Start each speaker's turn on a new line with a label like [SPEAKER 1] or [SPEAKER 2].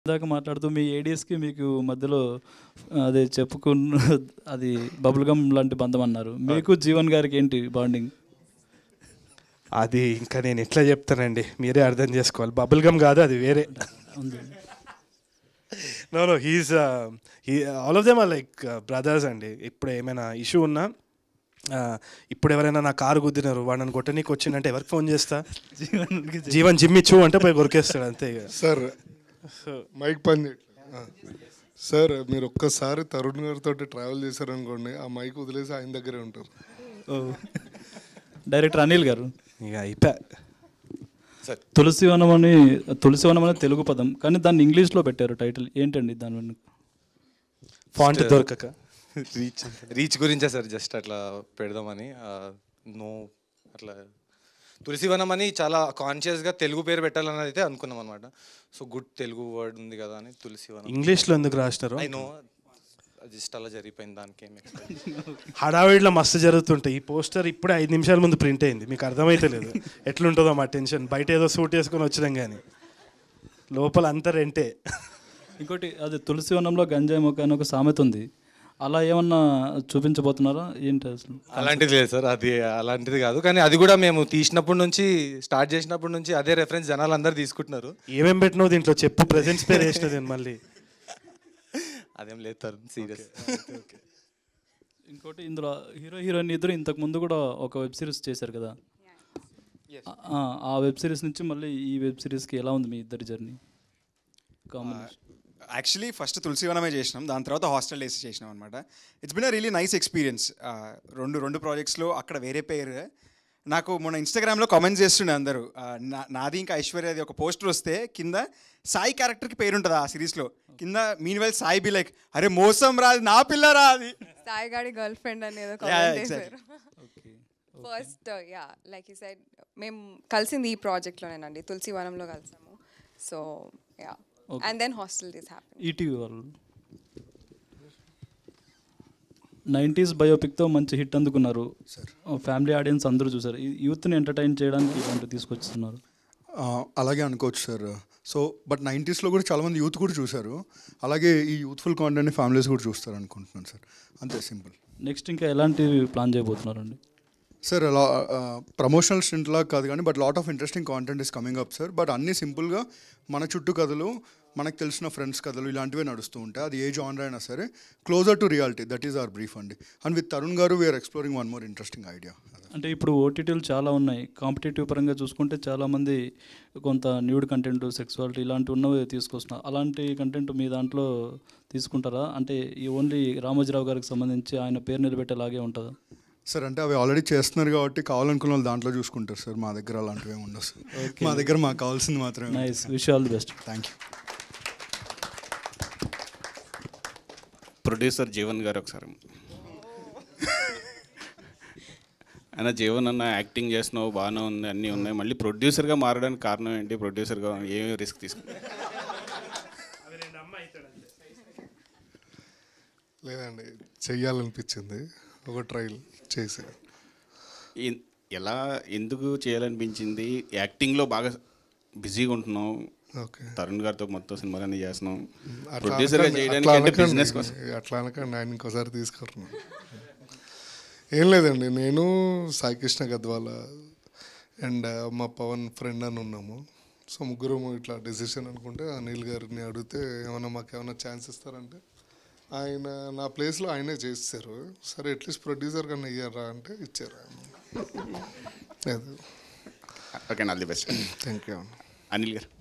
[SPEAKER 1] ఇందాక మాట్లాడుతూ మీ ఏడిఎస్కి మీకు మధ్యలో అదే చెప్పుకున్న అది బబుల్ గమ్ లాంటి బంధం అన్నారు మీకు జీవన్ గారికి ఏంటి బాండింగ్
[SPEAKER 2] అది ఇంకా నేను ఎట్లా చెప్తానండి మీరే అర్థం చేసుకోవాలి బబుల్ గమ్ కాదు అది వేరే
[SPEAKER 1] ఉంది
[SPEAKER 2] no no he's he all of them are like brothers అండి ఇప్పుడు ఏమైనా ఇష్యూ ఉన్నా uh, ఇప్పుడు ఎవరైనా నా కారు గుద్దినారు వాడు నన్ను కొట్టనీకి వచ్చిందంటే ఎవరికి ఫోన్ చేస్తా
[SPEAKER 1] జీవన్కి
[SPEAKER 2] జీవన్ జిమ్ ఇచ్చు అంటే పోయి కొరికేస్తాడు అంతే ఇక
[SPEAKER 3] సార్ మైక్ పని చేయట్లేదు. ఆ. సార్ మీరు ఒక్కసారి తరుణ్ గారితో ట్రావెల్ చేశారనుకోండి ఆ మైక్ వదిలేసి ఆయన దగ్గరే ఉంటారు
[SPEAKER 1] డైరెక్టర్ అనిల్ గారు
[SPEAKER 2] ఇక అయిపోయా
[SPEAKER 1] తులసి వనం అని తులసి వనం అనే తెలుగు పదం కానీ దాన్ని ఇంగ్లీష్లో పెట్టారు టైటిల్ ఏంటండి దాని వెనుక
[SPEAKER 2] ఫాంట్ దొరకక
[SPEAKER 4] రీచ్ రీచ్ గురించే సార్ జస్ట్ అట్లా పెడదామని నో అట్లా తులసివనం అని చాలా కాన్షియస్గా తెలుగు పేరు పెట్టాలని అయితే అనుకున్నాం అనమాట సో గుడ్ తెలుగు వర్డ్ ఉంది కదా అని తులసివనం
[SPEAKER 2] ఇంగ్లీష్లో ఎందుకు రాసినారు
[SPEAKER 4] ఐ నో జస్ట్ అలా జరిగిపోయింది దానికి ఏం expect
[SPEAKER 2] హడావిడిలో మస్తు జరుగుతుంటాయి ఈ పోస్టర్ ఇప్పుడే ఐదు నిమిషాల ముందు ప్రింట్ అయింది మీకు అర్థమైతే లేదు ఎట్లుంటుందో మా టెన్షన్ బయట ఏదో సూట్ వేసుకొని వచ్చినాం కానీ లోపల అంతా రెంటే
[SPEAKER 1] ఇంకోటి అది తులసి వనంలో గంజాయి మొక్క అని ఒక సామెత ఉంది అలా ఏమన్నా చూపించబోతున్నారా ఏంటి అసలు
[SPEAKER 4] అలాంటిది లేదు సార్ అది అలాంటిది కాదు కానీ అది కూడా మేము తీసినప్పటి నుంచి స్టార్ట్ చేసినప్పటి నుంచి అదే రెఫరెన్స్ జనాలు అందరు తీసుకుంటున్నారు
[SPEAKER 2] ఏమేం పెట్టినావు దీంట్లో చెప్పు ప్రెజెంట్స్ పేరు వేసిన నేను మళ్ళీ
[SPEAKER 4] అదేం లేదు సార్ సీరియస్
[SPEAKER 1] ఇంకోటి ఇందులో హీరో హీరోయిన్ ఇద్దరు ఇంతకు ముందు కూడా ఒక వెబ్ సిరీస్ చేశారు కదా ఆ, ఆ వెబ్ సిరీస్ నుంచి మళ్ళీ ఈ వెబ్ సిరీస్కి ఎలా ఉంది మీ ఇద్దరి జర్నీ కాంబినేషన్
[SPEAKER 5] యాక్చువల్లీ ఫస్ట్ తులసివనమే చేసినాం దాని తర్వాత హాస్టల్ డేస్ చేసినాం అనమాట it's been a really nice experience రెండు రెండు ప్రాజెక్ట్స్లో అక్కడ వేరే పేరు నాకు మొన్న ఇన్స్టాగ్రామ్లో కామెంట్స్ చేస్తుండే అందరూ ఆ, నా- నాది ఇంకా ఐశ్వర్యది ఒక పోస్టర్ వస్తే కింద సాయి క్యారెక్టర్కి పేరు ఉంటుంది ఆ సిరీస్లో కింద mean well Sai be like అరే మోసం రాది నా పిల్ల రాది
[SPEAKER 6] సాయి గాడి గర్ల్ ఫ్రెండ్ అనేది
[SPEAKER 5] Yeah, yeah, exactly.
[SPEAKER 6] First yeah like ఈ సైడ్ మేము కలిసింది ఈ ప్రాజెక్ట్లోనేనండి తులసి వనంలో కలిసాము so yeah and then hostel this happen
[SPEAKER 1] ETV వాళ్ళు నైంటీస్ బయోపిక్తో మంచి హిట్ అందుకున్నారు ఫ్యామిలీ ఆడియన్స్ అందరూ చూసారు ఈ యూత్ని ఎంటర్టైన్ చేయడానికి ఇలాంటివి తీసుకొస్తున్నారు
[SPEAKER 7] ఆ, అలాగే అనుకోవచ్చు సార్ సో బట్ నైంటీస్లో కూడా చాలామంది యూత్ కూడా చూశారు అలాగే ఈ యూత్ఫుల్ కాంటెంట్ని ఫ్యామిలీస్ కూడా చూస్తారు అనుకుంటున్నాను సార్ అంతే సింపుల్
[SPEAKER 1] నెక్స్ట్ ఇంకా ఎలాంటివి ప్లాన్ చేయబోతున్నారండి
[SPEAKER 7] సార్ అలా ప్రమోషనల్ స్టింట్ లాగా కాదు కానీ but lot of interesting content is coming up sir but అన్నీ సింపుల్గా మన చుట్టూ కథలు మనకు తెలిసిన ఫ్రెండ్స్ కథలు ఇలాంటివే నడుస్తూ ఉంటాయి అది ఏ జానర్ అయినా సరే closer to reality that is our brief అండి అండ్ విత్ తరుణ్ గారు we're exploring one more interesting idea
[SPEAKER 1] అంటే ఇప్పుడు ఓటీటీలు చాలా ఉన్నాయి కాంపిటేటివ్ పరంగా చూసుకుంటే చాలామంది కొంత న్యూడ్ కంటెంట్ సెక్సువాలిటీ ఇలాంటివి ఉన్నవి తీసుకొస్తున్నారు అలాంటి కంటెంట్ మీ దాంట్లో తీసుకుంటారా అంటే ఈ ఓన్లీ రామోజీరావు గారికి సంబంధించి ఆయన పేరు నిలబెట్టేలాగే ఉంటుందా
[SPEAKER 7] సార్ అంటే అవి ఆల్రెడీ చేస్తున్నారు కాబట్టి కావాలనుకున్న వాళ్ళు దాంట్లో చూసుకుంటారు సార్ మా దగ్గర అలాంటివి ఏమి ఉండవు సార్ మా దగ్గర మాకు కావాల్సింది మాత్రమే
[SPEAKER 1] nice wish all the best
[SPEAKER 7] thank you
[SPEAKER 8] producer Jeevan గారు ఒకసారి ఆయన జీవన్ అన్న యాక్టింగ్ చేస్తున్నావు బాగానే ఉంది అన్నీ ఉన్నాయి మళ్ళీ ప్రొడ్యూసర్గా మారడానికి కారణం ఏంటి ప్రొడ్యూసర్గా ఏమేమి రిస్క్ తీసుకున్నా
[SPEAKER 3] లేదండి చెయ్యాలనిపించింది ఒక ట్రైల్ చేసి
[SPEAKER 8] ఈ- ఎలా ఎందుకు చేయాలనిపించింది యాక్టింగ్లో బాగా బిజీగా ఉంటున్నావు
[SPEAKER 3] ఓకే
[SPEAKER 8] తరుణ్ గారితో మొత్తం సినిమాలన్నీ చేస్తున్నాం
[SPEAKER 3] అట్లా
[SPEAKER 8] ప్రొడ్యూసర్గా
[SPEAKER 3] అనకండి,
[SPEAKER 8] చేయడానికి
[SPEAKER 3] అట్లా
[SPEAKER 8] అంటే
[SPEAKER 3] అనకండి.
[SPEAKER 8] బిజినెస్ కోసం
[SPEAKER 3] అట్లా అనకండి ఆయన ఇంకోసారి తీసుకుంటున్నాను ఏం లేదండి నేను సాయి కృష్ణ గద్వాల అండ్ మా పవన్ ఫ్రెండ్ అని ఉన్నాము సో ముగ్గురు ఇట్లా డెసిషన్ అనుకుంటే అనిల్ గారిని అడిగితే ఏమైనా మాకు ఏమైనా ఛాన్స్ ఇస్తారంటే ఆయన నా ప్లేస్లో ఆయనే చేస్తారు సరే అట్లీస్ట్ ప్రొడ్యూసర్ కన్నా ఇయ్యారా అంటే ఇచ్చారు ఆయన
[SPEAKER 8] okay all the best
[SPEAKER 3] thank you
[SPEAKER 8] Anil గారు